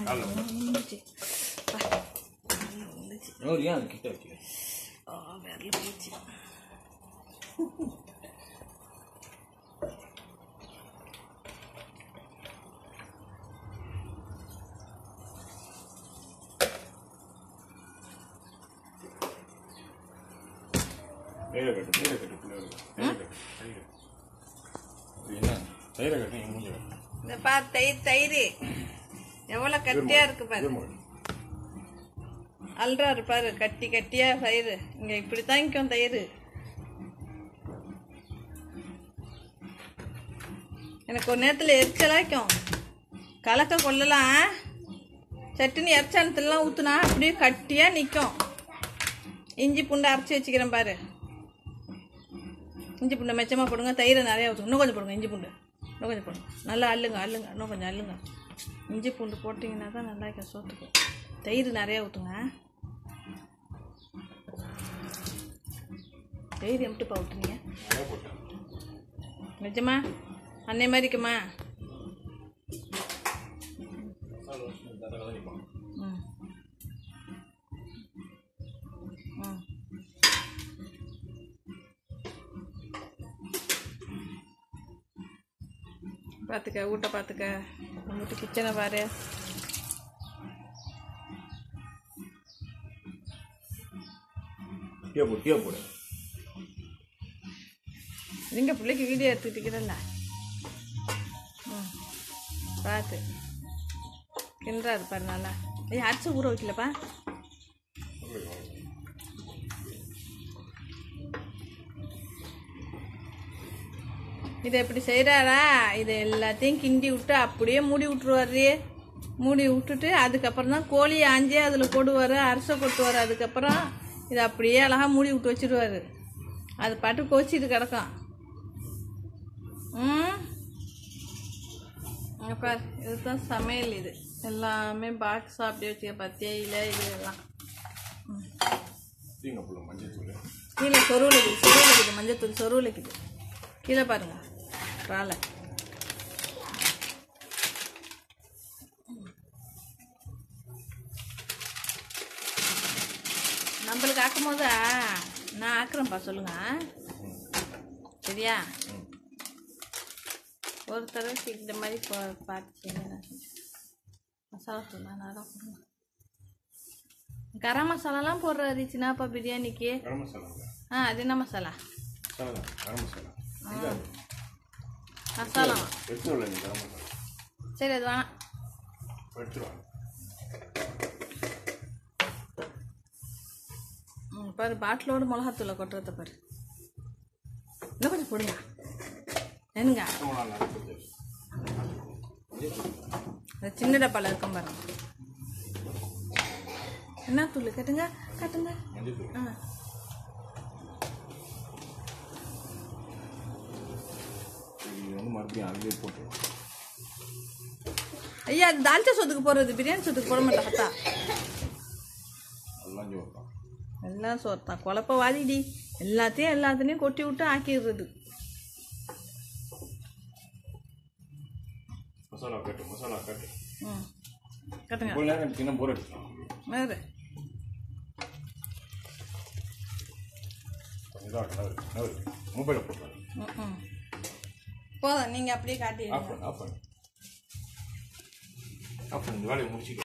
காலைல வந்துச்சு பா வந்துச்சு நோரு ஏன் அது கிட்ட வைக்க ஓ விரல் போயிடுச்சு தயிரை கட்டு தயிரை கட்டு பிள்ளைகளுக்கு தயிரை கட்டு தயிரை இது என்ன தயிரை கட்டு என் மூஞ்சி கட்டு இந்த பார் தயிர் தயிர் எவ்வளோ கட்டியா இருக்கு பாரு திரும்ப அல்றாரு பாரு கட்டி கட்டியா தயிர் இங்க இப்படி தாங்கிக்கும் தயிர் எனக்கு ஒரு நேரத்தில் எரிச்சலாக்கும் கலக்க கொள்ளலாம் சட்டுன்னு எரிச்சானத்துலாம் ஊற்றுனா அப்படியே கட்டியாக நிற்கும் இஞ்சி பூண்டை அரைச்சி வச்சுக்கிறேன் பாரு இஞ்சி பூண்டை மெச்சமாக போடுங்க தயிரை நிறையா ஊற்றுங்க இன்னும் கொஞ்சம் போடுங்க இஞ்சி பூண்டு இன்னும் கொஞ்சம் போடுங்க நல்லா அள்ளுங்க அள்ளுங்க இன்னும் கொஞ்சம் அள்ளுங்க இஞ்சி பூண்டு போட்டிங்கன்னா தான் நல்லா இருக்கும் சோத்துக்கு தயிர் நிறையா ஊற்றுங்க தயிர் எம்ட்டுப்பா ஊற்றுனீங்க நிறைய போட்டேன் நிஜமா அன்னை மாதிரி இருக்குமா மசாலா வச்சு தர தான் நிற்பான் ம் ம் பார்த்துக்க வீட்டை பார்த்துக்க நம்ம வீட்டு கிச்சனை பாரு டீ போடு டீ போடு எங்கள் பிள்ளைக்கு வீடியோ எடுத்துக்கிட்டுக்கிறல்ல ம் பார்த்து கிண்டுறாரு பாரு நல்லா ஏய் அரிசி ஊற வைக்கலப்பா இதை எப்படி செய்கிறாரா இதை எல்லாத்தையும் கிண்டி விட்டு அப்படியே மூடி விட்ருவாரு மூடி விட்டுட்டு அதுக்கப்புறம் தான் கோழியை ஆஞ்சி அதில் போடுவார் அரிசை கொட்டுவார் அதுக்கப்புறம் இதை அப்படியே அழகாக மூடி விட்டு வச்சிருவாரு அது பாட்டு கோச்சிட்டு கிடக்கும் ம் இங்க பாரு இதுதான் சமையல் இது எல்லாமே பாக்ஸ் அப்படியே வச்சுக்க பத்தியா இல்லை இது எல்லாம் தீங்க புள்ள மஞ்சள் தூள் கீழே சொருவில் இருக்குது சொருவில் இருக்குது மஞ்சத்தூள் சொருவில் இருக்குது கீழே பாருங்க ராலை நம்மளுக்கு ஆக்கும் போது நான் ஆக்குறேன்ப்பா சொல்லுங்க சரியா ஒரு தடவைக்கு இந்த மாதிரி போ பார்த்து செய்யுங்க நான் செஞ்சேன். மசாலா தூள் நான் தான் போடுவேன் கரம் மசாலாலாம் போடுறாரு சின்னப்பா பிரியாணிக்கு கரம் மசாலா ஆ அது என்ன மசாலா மசாலா தான் கரம் மசாலா இந்தா. மசாலா எடுத்துட்டு வரல நீ கரம் மசாலா சரி அது வேணாம் எடுத்துட்டு வா ம் பாரு பாட்டிலோடு மிளகாத்தூளை கொட்டுறத பாரு இன்னும் கொஞ்சம் போடுங்க என்னங்க ரொம்ப நாள் நிறைய போட்டு இந்த சின்ன டப்பாவில் இருக்கும் பாருங்க என்ன தூள் கட்டுங்க கட்டுங்க மஞ்சள் தூள் ஆ இது வந்து மறுபடியும் அதுலேயே போட்டு ஐயா அது தால்ச்சா சொத்துக்கு போடுறது பிரியாணி சொத்துக்கு போட மாட்டேன் பார்த்தா அதெல்லாம் ஜோர்தான் எல்லாம் சோத்தான் குழப்ப வாதிடி எல்லாத்தையும் எல்லாத்துலேயும் கொட்டி விட்டு ஆக்கிடுறது மசாலா கட்டு மசாலா கட்டு ம் கட்டுங்க கொஞ்ச நேரம் சின்ன போர் எடுக்கலாம் வேறு கொஞ்சம் தான் நகரு நகரு மொபைலை போட்டு ம் ம் போதும் நீங்கள் அப்படியே காட்டி ஆஃப் பண்ணு ஆஃப் பண்ணு ஆஃப் பண்ணு இந்த வேலையை முடிச்சுட்டு